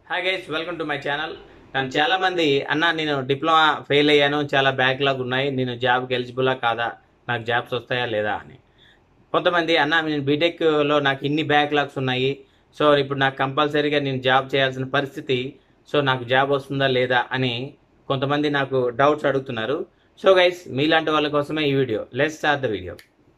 hi guys welcome to my channel కానీ చాలా మంది అన్న నేను డిప్లొమా ఫెయిల్ అయ్యాను చాలా బ్యాక్లాగ్ ఉన్నాయి నేను జాబ్కి ఎలిజిబులా కాదా నాకు జాబ్స్ వస్తాయా లేదా అని కొంతమంది అన్న నేను బీటెక్లో నాకు ఇన్ని బ్యాక్లాగ్స్ ఉన్నాయి సో ఇప్పుడు నాకు కంపల్సరీగా నేను జాబ్ చేయాల్సిన పరిస్థితి సో నాకు జాబ్ వస్తుందా లేదా అని కొంతమంది నాకు డౌట్స్ అడుగుతున్నారు సో గైస్ మీలాంటి వాళ్ళ కోసమే ఈ video let's start the video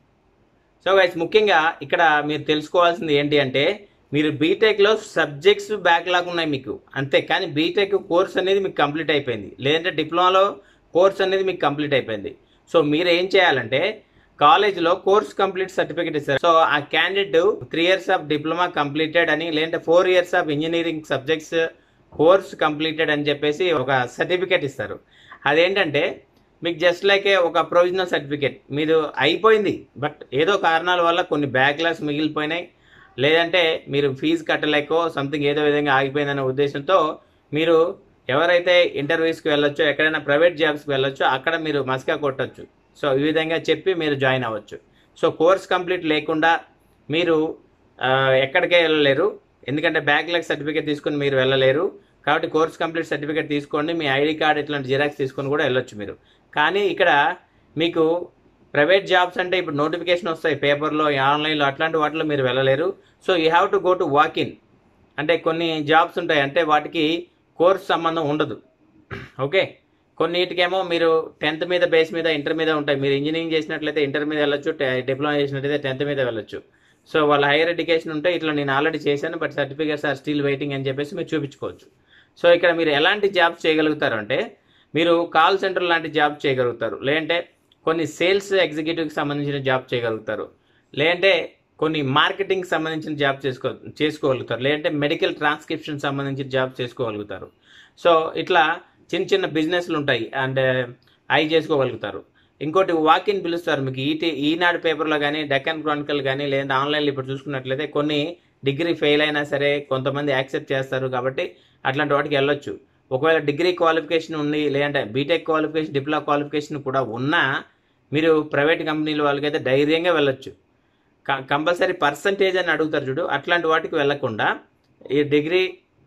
so guys ముఖ్యంగా ఇక్కడ మీరు తెలుసుకోవాల్సింది ఏంటి అంటే మీరు బీటెక్లో సబ్జెక్ట్స్ బ్యాక్లాగ్ ఉన్నాయి మీకు అంతే కానీ బీటెక్ కోర్స్ అనేది మీకు కంప్లీట్ అయిపోయింది లేదంటే డిప్లొమాలో కోర్స్ అనేది మీకు కంప్లీట్ అయిపోయింది సో మీరు ఏం చేయాలంటే కాలేజ్లో కోర్స్ కంప్లీట్ సర్టిఫికేట్ ఇస్తారు సో ఆ candidate three years of diploma completed అని లేదంటే four years of engineering subjects course completed అని చెప్పేసి ఒక సర్టిఫికేట్ ఇస్తారు అదేంటంటే మీకు జస్ట్ లైక్ ఒక ప్రొవిజనల్ సర్టిఫికేట్ మీరు అయిపోయింది బట్ ఏదో కారణాల వల్ల కొన్ని బ్యాక్లాగ్స్ మిగిలిపోయినాయి లేదంటే మీరు ఫీజు కట్టలేకో సంథింగ్ ఏదో విధంగా ఆగిపోయిందనే ఉద్దేశంతో మీరు ఎవరైతే ఇంటర్వ్యూస్కి వెళ్ళొచ్చో ఎక్కడైనా ప్రైవేట్ జాబ్స్కి వెళ్ళొచ్చో అక్కడ మీరు మస్కా కొట్టచ్చు సో ఈ విధంగా చెప్పి మీరు జాయిన్ అవ్వచ్చు సో కోర్స్ కంప్లీట్ లేకుండా మీరు ఆ, ఎక్కడికే వెళ్ళలేరు ఎందుకంటే బ్యాక్లాగ్ సర్టిఫికేట్ తీసుకొని మీరు వెళ్ళలేరు కాబట్టి కోర్స్ కంప్లీట్ సర్టిఫికేట్ తీసుకోండి మీ ఐడి కార్డ్ ఇట్లాంటి జిరాక్స్ తీసుకొని కూడా వెళ్ళొచ్చు మీరు కానీ ఇక్కడ మీకు ప్రైవేట్ జాబ్స్ అంటే ఇప్పుడు నోటిఫికేషన్ వస్తాయి పేపర్లో ఆన్లైన్లో అట్లాంటి వాటిలో మీరు వెళ్ళలేరు so you have to go to walk in అంటే కొన్ని జాబ్స్ ఉంటాయి అంటే వాటికి కోర్స్ సంబంధం ఉండదు ఓకే కొన్నిటికేమో మీరు టెన్త్ మీద బేస్ మీద ఇంటర్ మీద ఉంటాయి మీరు ఇంజనీరింగ్ చేసినట్లయితే ఇంటర్ మీద వెళ్ళొచ్చు డిప్లొమా చేసినట్లయితే టెన్త్ మీద వెళ్ళొచ్చు సో వాళ్ళ హైయర్ ఎడ్యుకేషన్ ఉంటే ఇట్లా నేను ఆల్రెడీ చేశాను but certificates are still waiting అని చెప్పేసి మీరు చూపించుకోవచ్చు సో ఇక్కడ మీరు ఎలాంటి జాబ్స్ చేయగలుగుతారు అంటే మీరు కాల్ సెంటర్ లాంటి జాబ్ చేయగలుగుతారు లేదంటే కొన్ని సేల్స్ ఎగ్జిక్యూటివ్కి సంబంధించిన జాబ్ చేయగలుగుతారు లేదంటే కొన్ని మార్కెటింగ్ సంబంధించిన జాబ్ చేసుకో చేసుకోగలుగుతారు లేదంటే మెడికల్ ట్రాన్స్క్రిప్షన్ సంబంధించిన జాబ్ చేసుకోగలుగుతారు సో ఇట్లా చిన్న చిన్న బిజినెస్లు ఉంటాయి అండ్ అవి చేసుకోగలుగుతారు ఇంకోటి వాక్ ఇన్ పిలుస్తారు మీకు ఈటీ ఈనాడు పేపర్లో కానీ డెక్కన్ క్రానికల్ కానీ లేదంటే ఆన్లైన్లో ఇప్పుడు చూసుకున్నట్లయితే కొన్ని డిగ్రీ ఫెయిల్ అయినా సరే కొంతమంది యాక్సెప్ట్ చేస్తారు కాబట్టి అట్లాంటి వాటికి వెళ్ళొచ్చు ఒకవేళ డిగ్రీ క్వాలిఫికేషన్ ఉంది లేదంటే బీటెక్ క్వాలిఫికేషన్ డిప్లొమా క్వాలిఫికేషన్ కూడా ఉన్నా మీరు ప్రైవేట్ కంపెనీల వాళ్ళకైతే ధైర్యంగా వెళ్ళొచ్చు కంపల్సరీ పర్సంటేజ్ అని అడుగుతారు చూడు అట్లాంటి వాటికి వెళ్ళకుండా ఈ డిగ్రీ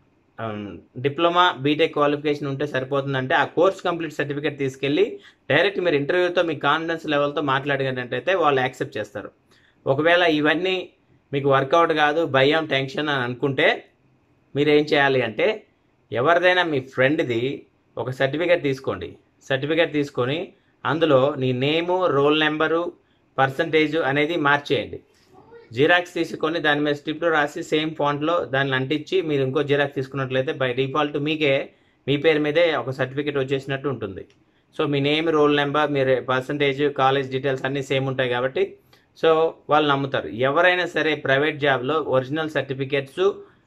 డిప్లొమా బీటెక్ క్వాలిఫికేషన్ ఉంటే సరిపోతుందంటే ఆ కోర్స్ కంప్లీట్ సర్టిఫికేట్ తీసుకెళ్ళి డైరెక్ట్ మీరు ఇంటర్వ్యూతో మీ కాన్ఫిడెన్స్ లెవెల్తో మాట్లాడినట్టయితే వాళ్ళు యాక్సెప్ట్ చేస్తారు ఒకవేళ ఇవన్నీ మీకు వర్కౌట్ కాదు భయం టెన్షన్ అని అనుకుంటే మీరు ఏం చేయాలి అంటే ఎవరిదైనా మీ ఫ్రెండ్ది ఒక సర్టిఫికేట్ తీసుకోండి సర్టిఫికేట్ తీసుకొని అందులో నీ నేము రోల్ నెంబరు పర్సంటేజ్ అనేది మార్చేయండి జిరాక్స్ తీసుకొని దాని మీద స్క్రిప్ట్ రాసి సేమ్ ఫాంట్లో దాన్ని అంటించి మీరు ఇంకో జిరాక్స్ తీసుకున్నట్లయితే బై డిఫాల్ట్ మీకే మీ పేరు మీదే ఒక సర్టిఫికేట్ వచ్చేసినట్టు ఉంటుంది సో మీ నేమ్ రోల్ నెంబర్ మీరు పర్సంటేజ్ కాలేజ్ డీటెయిల్స్ అన్నీ సేమ్ ఉంటాయి కాబట్టి సో వాళ్ళు నమ్ముతారు ఎవరైనా సరే ప్రైవేట్ జాబ్లో ఒరిజినల్ సర్టిఫికేట్స్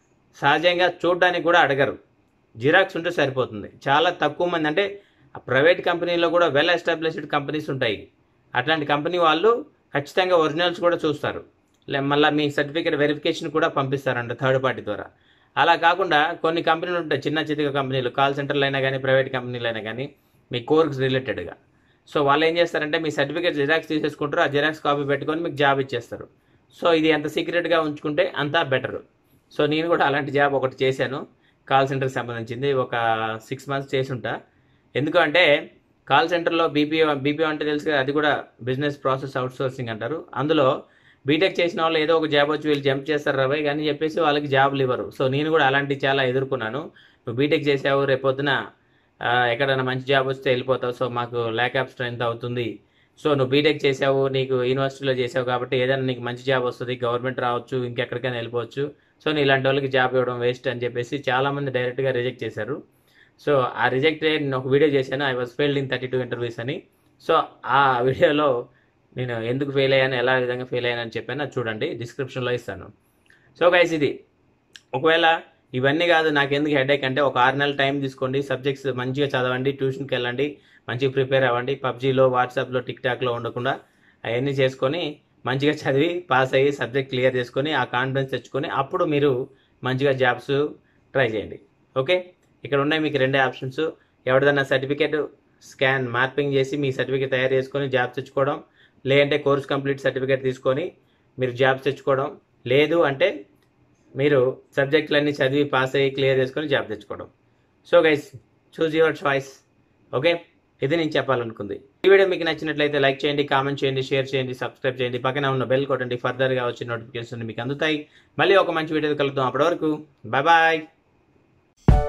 సహజంగా చూడడానికి కూడా అడగరు జిరాక్స్ ఉంటే సరిపోతుంది చాలా తక్కువ మంది అంటే ప్రైవేట్ కంపెనీలో కూడా వెల్ ఎస్టాబ్లిష్డ్ కంపెనీస్ ఉంటాయి అట్లాంటి కంపెనీ వాళ్ళు ఖచ్చితంగా ఒరిజినల్స్ కూడా చూస్తారు లే- మళ్ళీ మీ సర్టిఫికేట్ వెరిఫికేషన్ కూడా పంపిస్తారంట థర్డ్ పార్టీ ద్వారా అలా కాకుండా కొన్ని కంపెనీలు ఉంటాయి చిన్న చితిక కంపెనీలు కాల్ సెంటర్లు అయినా కానీ ప్రైవేట్ కంపెనీలు అయినా కానీ మీ కోర్స్ రిలేటెడ్గా సో వాళ్ళు ఏం చేస్తారంటే మీ సర్టిఫికేట్ జిరాక్స్ తీసేసుకుంటారు ఆ జిరాక్స్ కాపీ పెట్టుకొని మీకు జాబ్ ఇచ్చేస్తారు సో ఇది ఎంత సీక్రెట్గా ఉంచుకుంటే అంత బెటర్ సో నేను కూడా అలాంటి జాబ్ ఒకటి చేశాను కాల్ సెంటర్కి సంబంధించింది ఒక సిక్స్ మంత్స్ చేసి ఉంటా ఎందుకంటే కాల్ సెంటర్లో బీపీఓ బీపీఓ అంటే తెలుసు కదా అది కూడా బిజినెస్ ప్రాసెస్ అవుట్ సోర్సింగ్ అంటారు అందులో బీటెక్ చేసిన వాళ్ళు ఏదో ఒక జాబ్ వచ్చి వీళ్ళు జంప్ చేస్తారు రవై కానీ చెప్పేసి వాళ్ళకి జాబ్లు ఇవ్వరు సో నేను కూడా అలాంటివి చాలా ఎదుర్కొన్నాను నువ్వు బీటెక్ చేసావు రేపొద్దున ఆ, ఎక్కడైనా మంచి జాబ్ వస్తే వెళ్ళిపోతావు సో మాకు ల్యాక్ ఆఫ్ స్ట్రెంత్ అవుతుంది సో నువ్వు బీటెక్ చేసావు నీకు యూనివర్సిటీలో చేసావు కాబట్టి ఏదైనా నీకు మంచి జాబ్ వస్తుంది గవర్నమెంట్ రావచ్చు ఇంకెక్కడికైనా వెళ్ళిపోవచ్చు సో నీ ఇలాంటి వాళ్ళకి జాబ్ ఇవ్వడం వేస్ట్ అని చెప్పేసి చాలామంది డైరెక్ట్గా రిజెక్ట్ చేశారు సో ఆ రిజెక్ట్ నేను ఒక వీడియో చేశాను I was failed in thirty two interviews అని సో ఆ వీడియోలో నేను ఎందుకు ఫెయిల్ అయ్యాను ఎలా విధంగా ఫెయిల్ అయ్యాను అని చెప్పాను అది చూడండి డిస్క్రిప్షన్లో ఇస్తాను సో గైస్ ఇది ఒకవేళ ఇవన్నీ కాదు నాకు ఎందుకు హెడేక్ అంటే ఒక ఆరు నెలల టైం తీసుకోండి సబ్జెక్ట్స్ మంచిగా చదవండి ట్యూషన్కి వెళ్ళండి మంచిగా ప్రిపేర్ అవ్వండి పబ్జీలో వాట్సాప్లో టిక్ టాక్లో ఉండకుండా అవన్నీ చేసుకొని మంచిగా చదివి పాస్ అయ్యి సబ్జెక్ట్ క్లియర్ చేసుకొని ఆ కాన్ఫిడెన్స్ తెచ్చుకొని అప్పుడు మీరు మంచిగా జాబ్స్ ట్రై చేయండి ఓకే ఇక్కడ ఉన్నాయి మీకు రెండే ఆప్షన్స్ ఎవరిదన్నా సర్టిఫికేట్ స్కాన్ మార్పింగ్ చేసి మీ సర్టిఫికేట్ తయారు చేసుకొని జాబ్ తెచ్చుకోవడం లేదంటే కోర్స్ కంప్లీట్ సర్టిఫికేట్ తీసుకొని మీరు జాబ్స్ తెచ్చుకోవడం లేదు అంటే మీరు సబ్జెక్టులన్నీ చదివి పాస్ అయ్యి క్లియర్ చేసుకొని జాబ్ తెచ్చుకోవడం so guys choose your choice okay ఇది నేను చెప్పాలనుకుంది ఈ వీడియో మీకు నచ్చినట్లయితే లైక్ చేయండి కామెంట్ చేయండి షేర్ చేయండి సబ్స్క్రైబ్ చేయండి పక్కన ఉన్న బెల్ కొట్టండి ఫర్దర్గా వచ్చే నోటిఫికేషన్ మీకు అందుతాయి మళ్ళీ ఒక మంచి వీడియో కలుద్దాం అప్పటి వరకు బాయ్ బాయ్